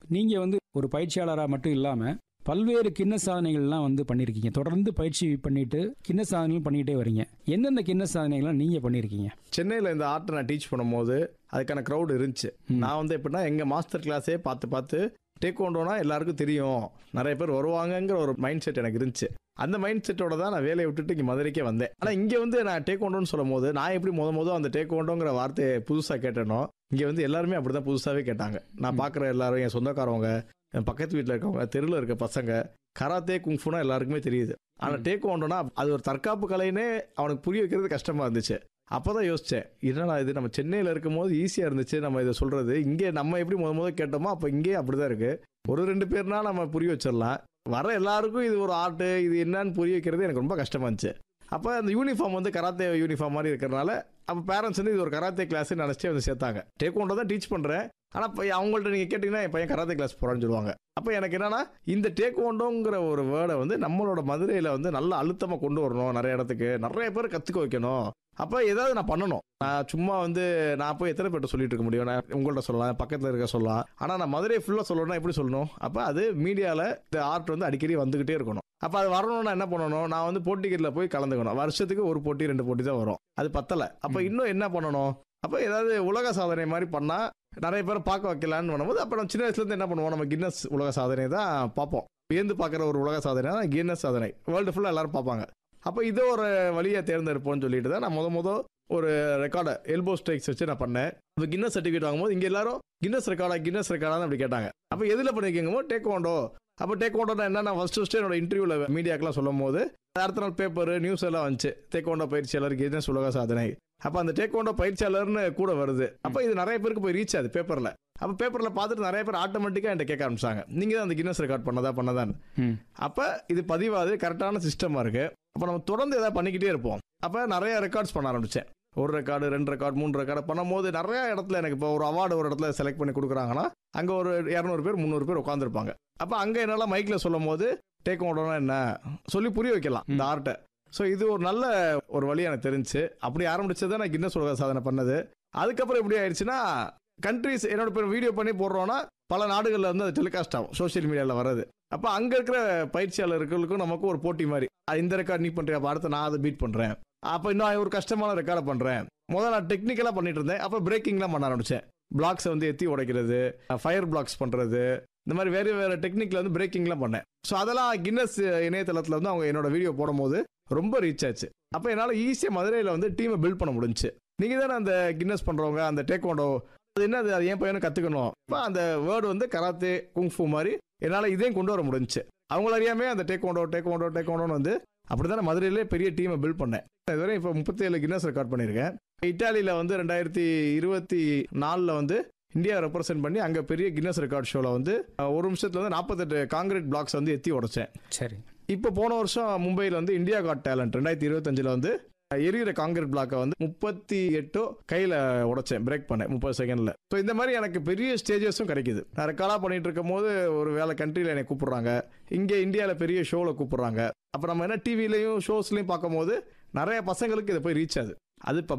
நீங்க வந்து ஒரு பயிற்சியாளராக மட்டும் இல்லாம பல்வேறு கிண்ண சாதனைகள்லாம் வந்து பண்ணியிருக்கீங்க தொடர்ந்து பயிற்சி பண்ணிட்டு கிண்ண சாதனைகள் பண்ணிக்கிட்டே வரீங்க எந்தெந்த கிண்ண சாதனைகள்லாம் நீங்க பண்ணியிருக்கீங்க சென்னையில் இந்த ஆர்ட்டை நான் டீச் பண்ணும்போது அதுக்கான க்ரௌட் இருந்துச்சு ம். நான் வந்து எப்படின்னா எங்கள் மாஸ்டர் கிளாஸே பார்த்து பார்த்து டேக்கோண்டோனா எல்லாருக்கும் தெரியும் நிறைய பேர் வருவாங்கங்கிற ஒரு மைண்ட் செட் எனக்கு இருந்துச்சு அந்த மைண்ட் செட்டோட தான் நான் வேலையை விட்டுட்டு இங்கே மதுரைக்கே வந்தேன் ஆனால் இங்கே வந்து நான் டேக்கோண்டோன்னு சொல்லும் போது நான் எப்படி முத முத அந்த டேக்கோண்டோங்கிற வார்த்தையை புதுசாக கேட்டேனோ இங்கே வந்து எல்லாருமே அப்படி தான் புதுசாகவே கேட்டாங்க நான் ம். பார்க்குற எல்லாரும் என் சொந்தக்காரவங்க என் பக்கத்து வீட்டில் இருக்கவங்க தெருவில் இருக்க பசங்க கராத்தே குங்ஃபுனா எல்லாருக்குமே தெரியுது ஆனால் ம். டேக்கோண்டோனா அது ஒரு தற்காப்பு கலைன்னே அவனுக்கு புரிய வைக்கிறது கஷ்டமாக இருந்துச்சு அப்பதான் யோசிச்சேன் என்னடா இது நம்ம சென்னையில் இருக்கும்போது ஈஸியாக இருந்துச்சு நம்ம இதை சொல்றது இங்கே நம்ம எப்படி முத முத கேட்டோமோ அப்போ இங்கேயே அப்படிதான் இருக்கு ஒரு ரெண்டு பேர்னா நம்ம புரிய வச்சிடலாம் வர எல்லாருக்கும் இது ஒரு ஆர்ட்டு இது என்னன்னு புரிய வைக்கிறது எனக்கு ரொம்ப கஷ்டமா இருந்துச்சு அப்போ அந்த யூனிஃபார்ம் வந்து கராத்தே யூனிஃபார்ம் மாதிரி இருக்கிறனால அப்போ பேரண்ட்ஸ் வந்து இது ஒரு கராத்தே கிளாஸ் நினச்சி வந்து சேர்த்தாங்க டேக்கோண்டோ தான் டீச் பண்ணுறேன் ஆனால் இப்போ அவங்கள்ட்ட நீங்கள் கேட்டிங்கன்னா என் பையன் கராத்தே கிளாஸ் போகிறான்னு சொல்லுவாங்க அப்போ எனக்கு என்னன்னா இந்த டேக்கோண்டோங்கிற ஒரு வேர்டை வந்து நம்மளோட மதுரையில் வந்து நல்ல அழுத்தமாக கொண்டு வரணும் நிறைய இடத்துக்கு நிறைய பேர் கற்றுக்க வைக்கணும் அப்போ ஏதாவது நான் பண்ணணும் நான் சும்மா வந்து நான் போய் எத்தனை பேர்ட்ட சொல்லிட்டு இருக்க முடியும் நான் உங்கள்ட்ட சொல்லலாம் பக்கத்தில் இருக்க சொல்லலாம் ஆனால் நான் மதுரை ஃபுல்லாக சொல்லணும்னா எப்படி சொல்லணும் அப்போ அது மீடியாவில் இந்த ஆர்ட் வந்து அடிக்கடி வந்துக்கிட்டே இருக்கணும் அப்போ அது வரணும்னா என்ன பண்ணணும் நான் வந்து போட்டிகளில் போய் கலந்துக்கணும் வருஷத்துக்கு ஒரு போட்டி ரெண்டு போட்டி தான் வரும் அது பத்தலை அப்போ ம். இன்னும் என்ன பண்ணணும் அப்போ ஏதாவது உலக சாதனை மாதிரி பண்ணால் நிறைய பேரை பார்க்க வைக்கலான்னு பண்ணும்போது அப்போ நம்ம சின்ன வயசுலேருந்து என்ன பண்ணுவோம் நம்ம கின்னஸ் உலக சாதனை தான் பார்ப்போம் வியந்து பார்க்குற ஒரு உலக சாதனை தான் கின்னஸ் சாதனை வேர்ல்டு ஃபுல்லாக எல்லாரும் பார்ப்பாங்க அப்போ இதை ஒரு வழியை தேர்ந்தெடுப்போம்னு சொல்லிட்டு தான் நான் முத முத ஒரு ரெக்கார்டை எல்போ ஸ்ட்ரைக்ஸ் வச்சு நான் பண்ணேன் இப்போ கின்னஸ் சர்டிஃபிகேட் வாங்கும்போது இங்கே எல்லாரும் கின்னஸ் ரெக்கார்டா கின்னஸ் ரெக்கார்டான்னு அப்படி கேட்டாங்க அப்போ எதில் பண்ணிருக்கீங்க டேக்வாண்டோ அப்போ டேக்வாண்டோனா என்ன நான் ஃபர்ஸ்ட் ஃபஸ்ட்டு என்னோட இன்டர்வியூவில் மீடியாக்கெலாம் சொல்லும் போது அடுத்த நாள் பேப்பர் நியூஸ் எல்லாம் வந்துச்சு டேக்வாண்டோ பயிற்சியாளர் கின்னஸ் உலக சாதனை அப்போ அந்த டேக்வாண்டோ பயிற்சியாளர்னு கூட வருது அப்போ இது நிறைய பேருக்கு போய் ரீச் ஆகுது பேப்பரில் அப்போ பேப்பரில் பார்த்துட்டு நிறைய பேர் ஆட்டோமேட்டிக்காக என்கிட்ட கேட்க ஆரம்பிச்சாங்க நீங்கள் தான் அந்த கின்னஸ் ரெக்கார்ட் பண்ணதா பண்ணதான் ம். அப்போ இது பதிவாது கரெக்டான சிஸ்டமாக இருக்கு அப்போ நம்ம தொடர்ந்து எதாவது பண்ணிக்கிட்டே இருப்போம் அப்போ நிறைய ரெக்கார்ட்ஸ் பண்ண ஆரம்பிச்சேன் ஒரு ரெக்கார்டு ரெண்டு ரெக்கார்டு மூணு ரெக்கார்டு பண்ணும்போது நிறைய இடத்துல எனக்கு இப்போ ஒரு அவார்டு ஒரு இடத்துல செலக்ட் பண்ணி கொடுக்குறாங்கன்னா அங்கே ஒரு இரநூறு பேர் முந்நூறு பேர் உட்காந்துருப்பாங்க அப்போ அங்கே என்னால் மைக்கில் சொல்லும் போது டேக் ஓடனா என்ன சொல்லி புரிய வைக்கலாம் இந்த ஆர்ட்டை ஸோ இது ஒரு நல்ல ஒரு வழி எனக்கு தெரிஞ்சு அப்படி ஆரம்பிச்சதை நான் கின்னஸ் உலக சாதனை பண்ணது அதுக்கப்புறம் எப்படி ஆயிடுச்சுன்னா கண்ட்ரிஸ் என்னோட பேர் வீடியோ பண்ணி போடுறோன்னா பல நாடுகளில் வந்து அது டெலிகாஸ்ட் ஆகும் சோஷியல் மீடியாவில் வருது அப்போ அங்கே இருக்கிற பயிற்சியாளர்களுக்கும் நமக்கும் ஒரு போட்டி மாதிரி அஹ் இந்த ரெக்கார்ட் நீ பண்ணுறியா அப்போ அடுத்து நான் அதை பீட் பண்ணுறேன் அப்போ இன்னும் ஒரு கஷ்டமான ரெக்கார்டை பண்ணுறேன் முதல்ல நான் டெக்னிக்கலாக பண்ணிட்டு இருந்தேன் அப்போ பிரேக்கிங்லாம் பண்ண ஆரம்பித்தேன் பிளாக்ஸை வந்து எத்தி உடைக்கிறது ஃபயர் பிளாக்ஸ் பண்ணுறது இந்த மாதிரி வேறு வேறு டெக்னிக்கில் வந்து பிரேக்கிங்லாம் பண்ணேன் ஸோ அதெல்லாம் கின்னஸ் இணையதளத்தில் வந்து அவங்க என்னோட வீடியோ போடும்போது ரொம்ப ரீச் ஆச்சு அப்போ என்னால் ஈஸியாக மதுரையில் வந்து டீமை பில்ட் பண்ண முடிஞ்சுச்சு நீங்கள் தானே அந்த கின்னஸ் பண்ணுறவங்க அந்த டேக்வாண்டோ அது என்ன அது அது என் பையனும் கற்றுக்கணும் இப்போ அந்த வேர்டு வந்து கராத்தே குங்ஃபு மாதிரி என்னால் இதையும் கொண்டு வர முடிஞ்சுச்சு அவங்கள அறியாமே அந்த டேக்வாண்டோ டேக்வாண்டோ டேக்வாண்டோன்னு வந்து அப்படி தான் மதுரையிலே பெரிய டீமை பில்ட் பண்ணேன் இதுவரை இப்போ முப்பத்தேழு கின்னஸ் ரெக்கார்ட் பண்ணியிருக்கேன் இட்டாலியில் வந்து ரெண்டாயிரத்தி இருபத்தி நாலில் வந்து இந்தியா ரெப்ரசென்ட் பண்ணி அங்கே பெரிய கின்னஸ் ரெக்கார்ட் ஷோவில் வந்து அஹ், ஒரு நிமிஷத்தில் வந்து நாற்பத்தெட்டு காங்கிரீட் பிளாக்ஸ் வந்து எத்தி உடைச்சேன் சரி இப்போ போன வருஷம் மும்பையில் வந்து இந்தியா காட் டேலண்ட் ரெண்டாயிரத்தி இருபத்தஞ்சில் வந்து எரியிற காங்கிரீட் பிளாக்கை வந்து முப்பத்தி எட்டோ கையில் உடைச்சேன் பிரேக் பண்ணேன் முப்பது செகண்டில் ஸோ இந்த மாதிரி எனக்கு பெரிய ஸ்டேஜஸும் கிடைக்குது நான் ரெக்கார்டாக பண்ணிட்டு இருக்கும் போது ஒரு வேலை கண்ட்ரியில் என்னை கூப்பிடுறாங்க இங்கே இந்தியாவில் பெரிய ஷோவில் கூப்பிடுறாங்க அப்போ நம்ம என்ன டிவிலையும் ஷோஸ்லையும் பார்க்கும்போது நிறைய பசங்களுக்கு இதை போய் ரீச் ஆகுது அது இப்போ